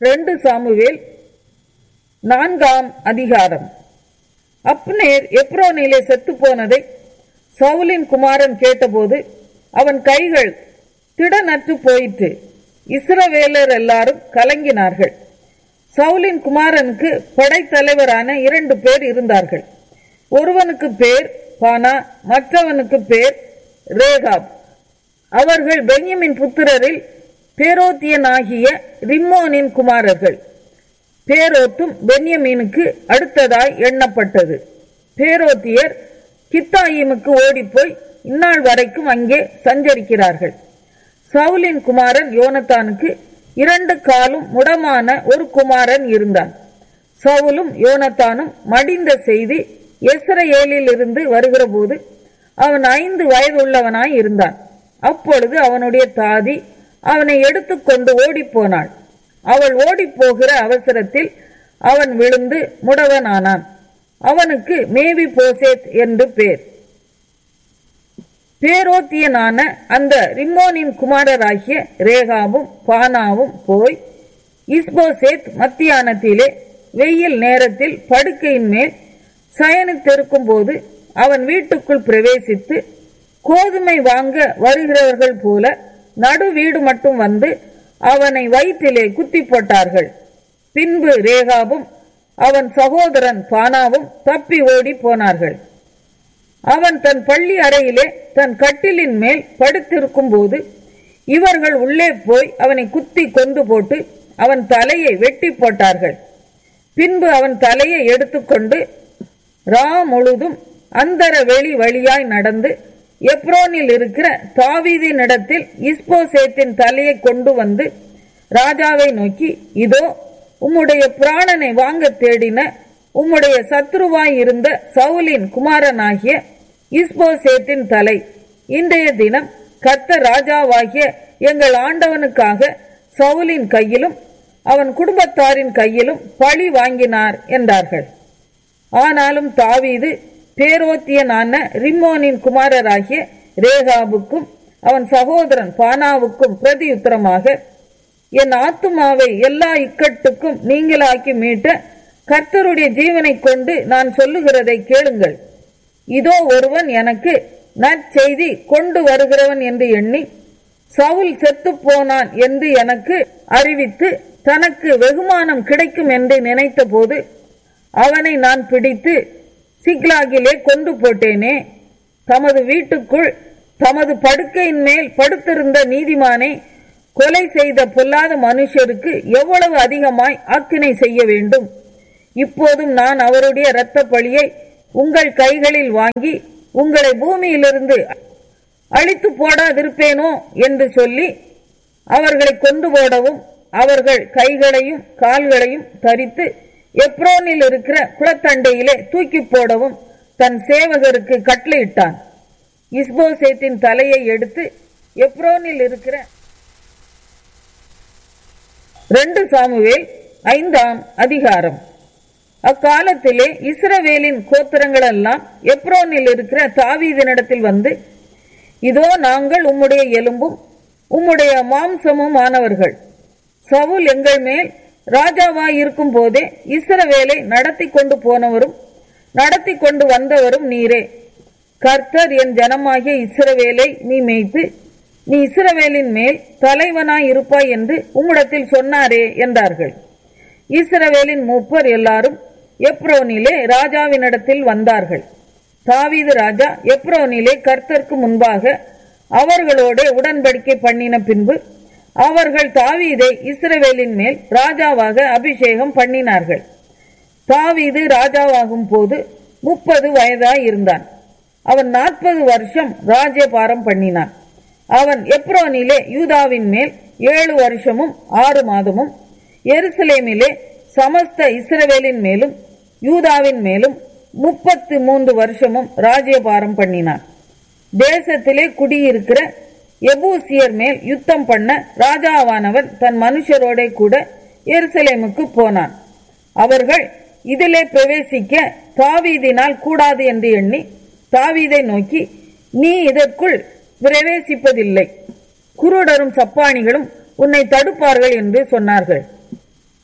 ரெண்டு சாமுவேல் நான்காம் அதிகாரம் அப்னேர் எப்ரோனிலே செத்து போனதை சவுலின் குமாரன் கேட்டபோது அவன் கைகள் திடனற்று போயிற்று இஸ்ரவேலர் எல்லாரும் கலங்கினார்கள் சவுலின் குமாரனுக்கு படைத்தலைவரான இரண்டு பேர் இருந்தார்கள் ஒருவனுக்கு பேர் பானா மற்றவனுக்கு பேர் ரேகாப் அவர்கள் பென்யமின் புத்திரரில் பேரோத்தியனாகிய ரிம்மோனின் குமாரர்கள் பேரோத்தும் பென்யமீனுக்கு அடுத்ததாய் எண்ணப்பட்டது பேரோத்தியர் கித்தாயிமுக்கு ஓடிப்போய் இந்நாள் வரைக்கும் அங்கே சஞ்சரிக்கிறார்கள் சவுலின் குமாரன் யோனத்தானுக்கு இரண்டு காலும் முடமான ஒரு குமாரன் இருந்தான் சவுலும் யோனத்தானும் மடிந்த செய்தி எஸ்ரேலில் இருந்து வருகிற போது அவன் ஐந்து வயதுள்ளவனாய் இருந்தான் அப்பொழுது அவனுடைய தாதி அவனை எடுத்துக்கொண்டு ஓடிப்போனாள் அவள் ஓடிப்போகிற அவசரத்தில் அவன் விழுந்து முடவனானான் அவனுக்கு மேவி போசேத் என்று பேர் பேரோத்தியனான அந்த ரிம்மோனின் குமாரராகிய ரேகாவும் பானாவும் போய் இஸ்போசேத் மத்தியானத்திலே வெயில் நேரத்தில் படுக்கையின் மேல் சயனித்திருக்கும் போது அவன் வீட்டுக்குள் பிரவேசித்து கோதுமை வாங்க வருகிறவர்கள் போல நடு வீடு மட்டும் வந்து அவனை வயிற்றிலே குத்தி போட்டார்கள் பின்பு ரேகாவும் அவன் சகோதரன் பானாவும் தப்பி ஓடி போனார்கள் அவன் தன் பள்ளி அறையிலே தன் கட்டிலின் மேல் படுத்திருக்கும் போது இவர்கள் உள்ளே போய் அவனை குத்தி கொண்டு போட்டு அவன் தலையை வெட்டி போட்டார்கள் பின்பு அவன் தலையை எடுத்துக்கொண்டு ரா முழுதும் அந்தர வெளி வழியாய் நடந்து எப்ரோனில் இருக்கிற தாவீதினிடத்தில் இஸ்போசேத்தின் தலையை கொண்டு வந்து ராஜாவை நோக்கி இதோ உம்முடைய பிராணனை வாங்க தேடின உம்முடைய சத்ருவாய் இருந்த சவுலின் குமாரனாகிய இஸ்போசேத்தின் தலை இன்றைய தினம் கர்த்த ராஜாவாகிய எங்கள் ஆண்டவனுக்காக சவுலின் கையிலும் அவன் குடும்பத்தாரின் கையிலும் பழி வாங்கினார் என்றார்கள் ஆனாலும் தாவீது பேரோத்தியனான ரிம்மோனின் குமாரராகிய ரேகாபுக்கும் அவன் சகோதரன் பானாவுக்கும் பிரதியுத்தரமாக என் ஆத்துமாவை எல்லா இக்கட்டுக்கும் நீங்களாக்கி மீட்ட கர்த்தருடைய ஜீவனை கொண்டு நான் சொல்லுகிறதை கேளுங்கள் இதோ ஒருவன் எனக்கு நற்செய்தி கொண்டு வருகிறவன் என்று எண்ணி சவுல் செத்து போனான் என்று எனக்கு அறிவித்து தனக்கு வெகுமானம் கிடைக்கும் என்று நினைத்த போது அவனை நான் பிடித்து சிக்லாகிலே கொண்டு போட்டேனே தமது வீட்டுக்குள் தமது படுக்கையின் மேல் படுத்திருந்த நீதிமானை கொலை செய்த பொல்லாத மனுஷருக்கு எவ்வளவு அதிகமாய் ஆக்கினை செய்ய வேண்டும் இப்போதும் நான் அவருடைய இரத்த பழியை உங்கள் கைகளில் வாங்கி உங்களை பூமியிலிருந்து அழித்து போடாதிருப்பேனோ என்று சொல்லி அவர்களை கொண்டு போடவும் அவர்கள் கைகளையும் கால்களையும் தரித்து எப்ரோனில் இருக்கிற குளத்தண்டையிலே தூக்கி போடவும் தன் சேவகருக்கு கட்டளையிட்டான் இஸ்போசேத்தின் தலையை எடுத்து எப்ரோனில் இருக்கிற ரெண்டு சாமுவேல் ஐந்தாம் அதிகாரம் அக்காலத்திலே இஸ்ரவேலின் கோத்திரங்கள் எல்லாம் எப்ரோனில் இருக்கிற தாவீதினிடத்தில் வந்து இதோ நாங்கள் உம்முடைய எலும்பும் உம்முடைய மாம்சமும் ஆனவர்கள் சவுல் எங்கள் மேல் ராஜாவாய் இருக்கும் போதே இஸ்ரவேலை நடத்தி கொண்டு போனவரும் நடத்தி கொண்டு வந்தவரும் நீரே கர்த்தர் என் ஜனமாகிய இஸ்ரவேலை நீ மேய்த்து நீ இஸ்ரவேலின் மேல் தலைவனாய் இருப்பாய் என்று உம்மிடத்தில் சொன்னாரே என்றார்கள் இஸ்ரவேலின் மூப்பர் எல்லாரும் எப்ரோனிலே ராஜாவினிடத்தில் வந்தார்கள் தாவீது ராஜா எப்ரோனிலே கர்த்தருக்கு முன்பாக அவர்களோட உடன்படிக்கை பண்ணின பின்பு அவர்கள் தாவீதை இஸ்ரவேலின் மேல் ராஜாவாக அபிஷேகம் பண்ணினார்கள் தாவீது ராஜாவாகும் போது முப்பது வயதாய் இருந்தான் அவன் நாற்பது வருஷம் ராஜ்யபாரம் பண்ணினான் அவன் எப்ரோனிலே யூதாவின் மேல் ஏழு வருஷமும் ஆறு மாதமும் எருசலேமிலே சமஸ்த இஸ்ரவேலின் மேலும் யூதாவின் மேலும் முப்பத்து மூன்று வருஷமும் ராஜ்யபாரம் பண்ணினான் தேசத்திலே குடியிருக்கிற எபூசியர் மேல் யுத்தம் பண்ண ராஜாவானவன் தன் மனுஷரோட கூட எருசலேமுக்கு போனான் அவர்கள் இதிலே பிரவேசிக்க தாவீதினால் கூடாது என்று எண்ணி தாவீதை நோக்கி நீ இதற்குள் பிரவேசிப்பதில்லை குருடரும் சப்பானிகளும் உன்னை தடுப்பார்கள் என்று சொன்னார்கள்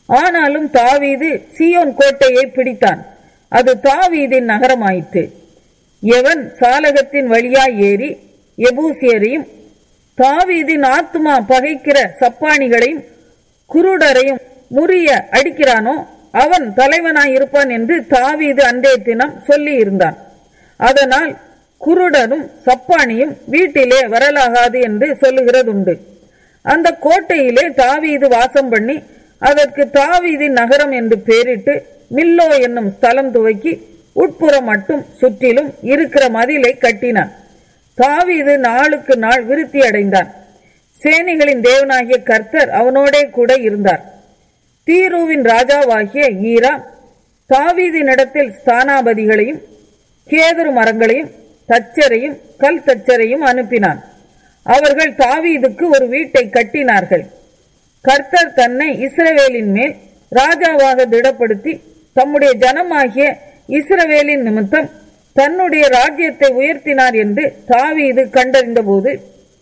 ஆனாலும் தாவீது சீயோன் கோட்டையை பிடித்தான் அது தாவீதின் நகரமாயிற்று எவன் சாலகத்தின் வழியாய் ஏறி எபூசியரையும் தாவீதின் ஆத்துமா பகைக்கிற சப்பானிகளையும் குருடரையும் முறிய அடிக்கிறானோ அவன் தலைவனாய் இருப்பான் என்று தாவீது அன்றைய தினம் சொல்லி இருந்தான் அதனால் குருடனும் சப்பானியும் வீட்டிலே வரலாகாது என்று சொல்லுகிறதுண்டு அந்த கோட்டையிலே தாவீது வாசம் பண்ணி அதற்கு தாவீதின் நகரம் என்று பெயரிட்டு மில்லோ என்னும் ஸ்தலம் துவக்கி உட்புறம் மட்டும் சுற்றிலும் இருக்கிற மதிலை கட்டினான் தாவீது நாளுக்கு நாள் விருத்தி அடைந்தான் சேனைகளின் தேவனாகிய கர்த்தர் அவனோடே கூட இருந்தார் தீருவின் ராஜாவாகிய ஈரா தாவீதினிடத்தில் ஸ்தானாபதிகளையும் கேதுரு மரங்களையும் தச்சரையும் கல் தச்சரையும் அனுப்பினான் அவர்கள் தாவீதுக்கு ஒரு வீட்டை கட்டினார்கள் கர்த்தர் தன்னை இஸ்ரவேலின் மேல் ராஜாவாக திடப்படுத்தி தம்முடைய ஜனமாகிய இஸ்ரவேலின் நிமித்தம் தன்னுடைய ராஜ்யத்தை உயர்த்தினார் என்று தாவீது கண்டறிந்தபோது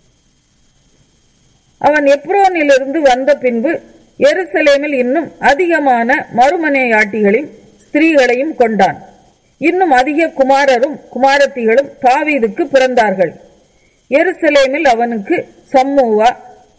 அவன் எப்ரோனிலிருந்து வந்த பின்பு எருசலேமில் இன்னும் அதிகமான மறுமனையாட்டிகளையும் ஸ்திரீகளையும் கொண்டான் இன்னும் அதிக குமாரரும் குமாரத்திகளும் தாவீதுக்கு பிறந்தார்கள் எருசலேமில் அவனுக்கு Shammua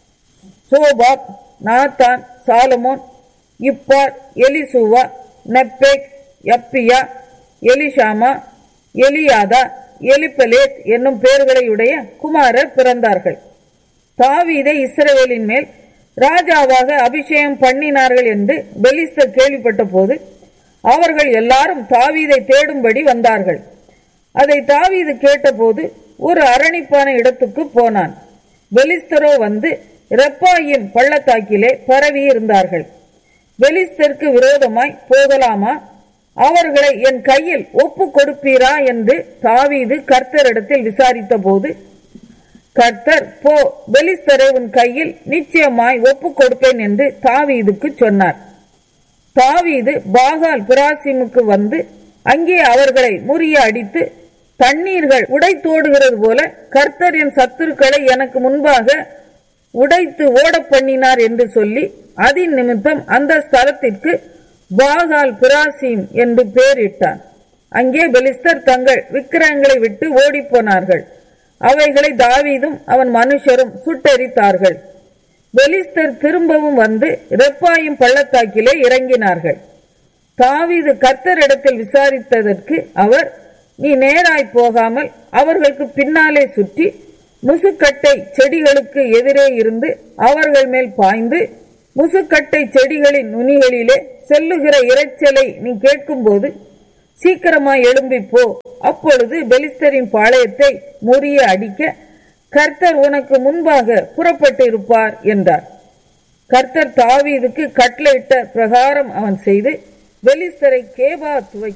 Shobab Nathan Solomon Ibhar Elishua Nepheg Japhia Elishama Eliada Eliphelet என்னும் பெயர்களையுடைய குமாரர் பிறந்தார்கள் தாவீதை இஸ்ரவேலின் மேல் ராஜாவாக அபிஷேகம் பண்ணினார்கள் என்று பெலிஸ்தர் கேள்விப்பட்ட போது அவர்கள் எல்லாரும் தாவீதை தேடும்படி வந்தார்கள் அதை தாவீது கேட்டபோது ஒரு அரணிப்பான இடத்துக்கு போனான் பெலிஸ்தரோ வந்து ரெப்பாயின் பள்ளத்தாக்கிலே பரவி இருந்தார்கள் பெலிஸ்தருக்கு விரோதமாய் போகலாமா அவர்களை என் கையில் ஒப்பு கொடுப்பீரா என்று தாவீது கர்த்தரிடத்தில் விசாரித்த போது கர்த்தர் போ பெலிஸ்தரை உன் கையில் நிச்சயமாய் ஒப்பு கொடுப்பேன் என்று தாவீதுக்கு சொன்னார் தாவீது பாகால் பிராசிமுக்கு வந்து அங்கே அவர்களை முறிய அடித்து தண்ணீர்கள் உடைத்தோடுகிறது போல கர்த்தர் என் சத்துருக்களை எனக்கு முன்பாக உடைத்து ஓடப் பண்ணினார் என்று சொல்லி அதின் நிமித்தம் அந்த ஸ்தலத்திற்கு பாகால் பிராசிம் என்று பெயரிட்டான் அங்கே பெலிஸ்தர் தங்கள் விக்கிரகங்களை விட்டு ஓடிப்போனார்கள் அவைகளை தாவீதும் அவன் மனுஷரும் சுட்டெரித்தார்கள் பெலிஸ்தர் திரும்பவும் வந்து ரெப்பாயும் பள்ளத்தாக்கிலே இறங்கினார்கள் தாவீது கர்த்தரிடத்தில் விசாரித்ததற்கு அவர் நீ நேராய் போகாமல் அவர்களுக்கு பின்னாலே சுற்றி முசுக்கட்டை செடிகளுக்கு எதிரே இருந்து அவர்கள் மேல் பாய்ந்து முசுக்கட்டை செடிகளின் நுனிகளிலே செல்லுகிற இரைச்சலை நீ கேட்கும்போது சீக்கிரமாய் எழும்பி போ அப்பொழுது பெலிஸ்தரின் பாளையத்தை முறிய அடிக்க கர்த்தர் உனக்கு முன்பாக புறப்பட்டு இருப்பார் என்றார் கர்த்தர் தாவீதுக்கு கட்டளையிட்ட பிரகாரம் அவன் செய்து பெலிஸ்தரை கேபா துவக்கி